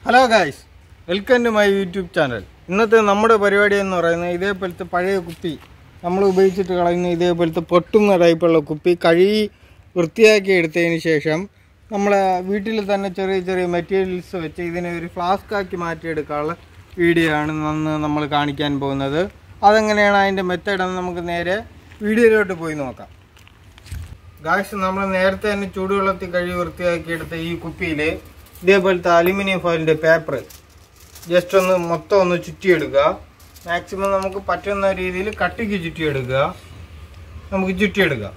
hello guys welcome to my YouTube channel ഇന്നത്തെ നമ്മുടെ പരിപാടി എന്ന് പറയുന്നത് ഇതേപോലത്തെ പഴയ കുപ്പി നമ്മൾ ഉപയോഗിച്ചിട്ട് കളയുന്ന ഇതേപോലത്തെ പൊട്ടുന്ന ടൈപ്പുള്ള കുപ്പി കഴുകി വൃത്തിയാക്കി എടുത്തതിന് ശേഷം നമ്മളെ വീട്ടിൽ തന്നെ ചെറിയ ചെറിയ മെറ്റീരിയൽസ് വെച്ച് ഇതിനെ ഒരു ഫ്ലാസ്ക് ആക്കി മാറ്റിയെടുക്കാനുള്ള വീഡിയോ ആണ് ഇന്ന് നമ്മൾ കാണിക്കാൻ പോകുന്നത് അതെങ്ങനെയാണ് അതിൻ്റെ മെത്തേഡ് എന്ന് നമുക്ക് നേരെ വീഡിയോയിലോട്ട് പോയി നോക്കാം ഗായ്സ് നമ്മൾ നേരത്തെ തന്നെ ചൂടുവെള്ളത്തിൽ കഴുകി വൃത്തിയാക്കി എടുത്ത ഈ കുപ്പിയിൽ ഇതേപോലത്തെ അലുമിനിയം ഫോയിലിൻ്റെ പേപ്പർ ജസ്റ്റ് ഒന്ന് മൊത്തം ഒന്ന് ചുറ്റിയെടുക്കുക മാക്സിമം നമുക്ക് പറ്റുന്ന രീതിയിൽ കട്ടിക്ക് ചുറ്റിയെടുക്കുക നമുക്ക് ചുറ്റിയെടുക്കാം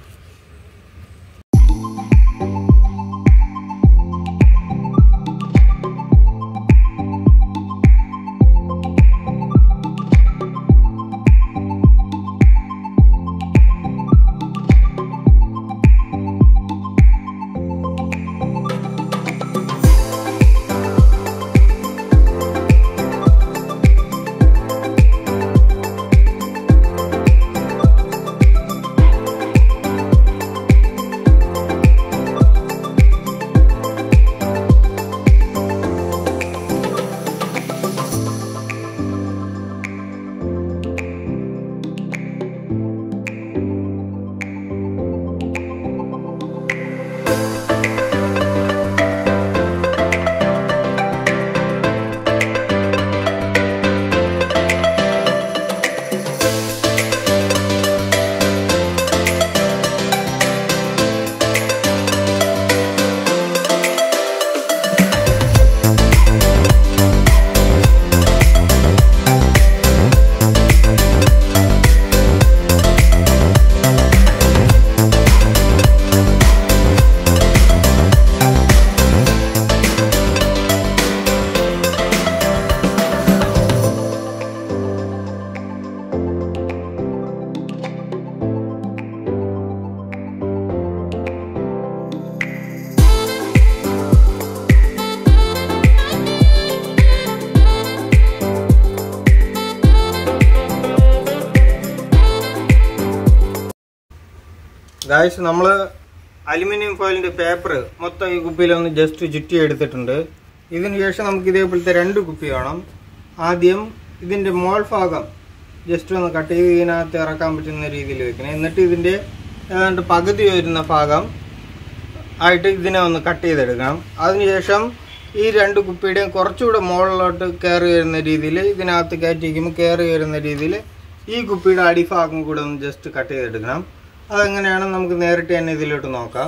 ഗായ്സ് നമ്മൾ അലുമിനിയം ഫോയിലിൻ്റെ പേപ്പർ മൊത്തം ഈ കുപ്പിയിലൊന്ന് ജസ്റ്റ് ചുറ്റി എടുത്തിട്ടുണ്ട് ഇതിന് ശേഷം നമുക്ക് ഇതേപോലത്തെ രണ്ട് കുപ്പി വേണം ആദ്യം ഇതിൻ്റെ മോൾ ഭാഗം ജസ്റ്റ് ഒന്ന് കട്ട് ചെയ്ത് ഇതിനകത്ത് ഇറക്കാൻ പറ്റുന്ന രീതിയിൽ വെക്കണം എന്നിട്ട് ഇതിൻ്റെ ഏതാണ്ട് പകുതി വരുന്ന ഭാഗം ആയിട്ട് ഇതിനെ ഒന്ന് കട്ട് ചെയ്തെടുക്കണം അതിനുശേഷം ഈ രണ്ട് കുപ്പിയുടെയും കുറച്ചുകൂടെ മുകളിലോട്ട് കയറി വരുന്ന രീതിയിൽ ഇതിനകത്ത് കയറ്റി വയ്ക്കുമ്പോൾ കയറി വരുന്ന രീതിയിൽ ഈ കുപ്പിയുടെ അടിഭാഗം കൂടെ ഒന്ന് ജസ്റ്റ് കട്ട് ചെയ്തെടുക്കണം അതെങ്ങനെയാണെന്ന് നമുക്ക് നേരിട്ട് തന്നെ ഇതിലോട്ട് നോക്കാം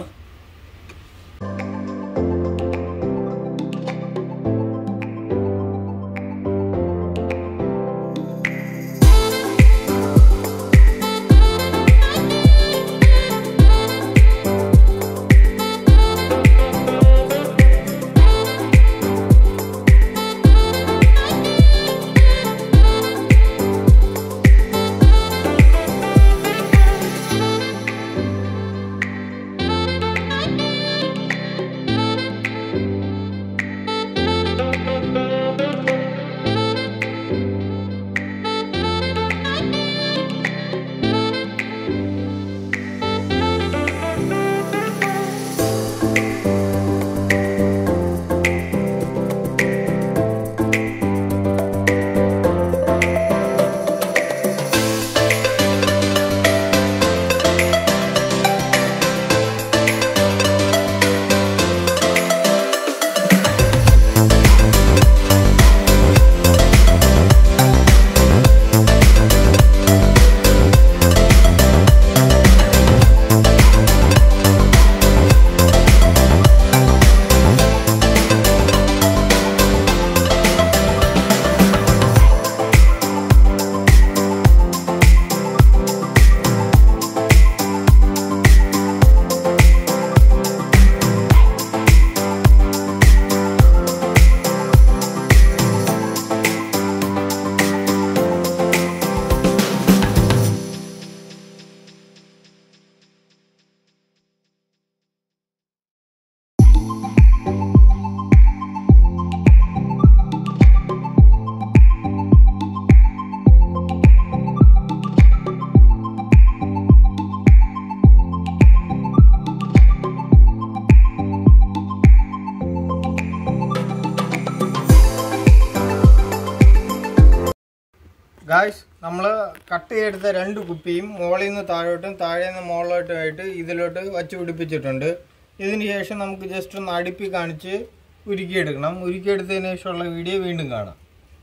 ഗായ്സ് നമ്മൾ കട്ട് ചെയ്തെടുത്ത രണ്ട് കുപ്പിയും മുകളിൽ നിന്ന് താഴോട്ടും താഴെ നിന്ന് മുകളിലോട്ടുമായിട്ട് ഇതിലോട്ട് വച്ച് പിടിപ്പിച്ചിട്ടുണ്ട് ഇതിന് ശേഷം നമുക്ക് ജസ്റ്റ് ഒന്ന് അടുപ്പി കാണിച്ച് ഉരുക്കിയെടുക്കണം ഉരുക്കിയെടുത്തതിന് ശേഷമുള്ള വീഡിയോ വീണ്ടും കാണാം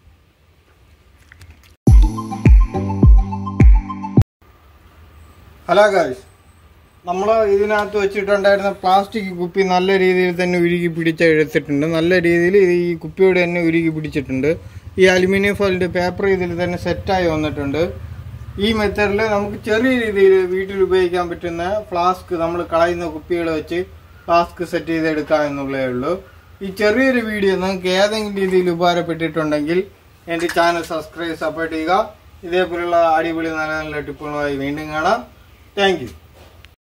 ഹലോ ഗായ്സ് നമ്മൾ ഇതിനകത്ത് വെച്ചിട്ടുണ്ടായിരുന്ന പ്ലാസ്റ്റിക് കുപ്പി നല്ല രീതിയിൽ തന്നെ ഉരുകി പിടിച്ച് എടുത്തിട്ടുണ്ട് നല്ല രീതിയിൽ ഇത് ഈ കുപ്പിയോട് തന്നെ ഉരുകി പിടിച്ചിട്ടുണ്ട് ഈ അലുമിനിയം ഫോയിലിൻ്റെ പേപ്പർ ഇതിൽ തന്നെ സെറ്റായി വന്നിട്ടുണ്ട് ഈ മെത്തേഡിൽ നമുക്ക് ചെറിയ രീതിയിൽ വീട്ടിൽ ഉപയോഗിക്കാൻ പറ്റുന്ന ഫ്ലാസ്ക് നമ്മൾ കളയുന്ന കുപ്പികൾ വെച്ച് ഫ്ലാസ്ക് സെറ്റ് ചെയ്തെടുക്കാം എന്നുള്ളതേ ഉള്ളൂ ഈ ചെറിയൊരു വീഡിയോ നിങ്ങൾക്ക് ഏതെങ്കിലും രീതിയിൽ ഉപകാരപ്പെട്ടിട്ടുണ്ടെങ്കിൽ എൻ്റെ ചാനൽ സബ്സ്ക്രൈബ് സപ്പോർട്ട് ചെയ്യുക ഇതേപോലുള്ള അടിപൊളി നല്ല നല്ല ടിപ്പുകളുമായി വീണ്ടും കാണാം താങ്ക് യു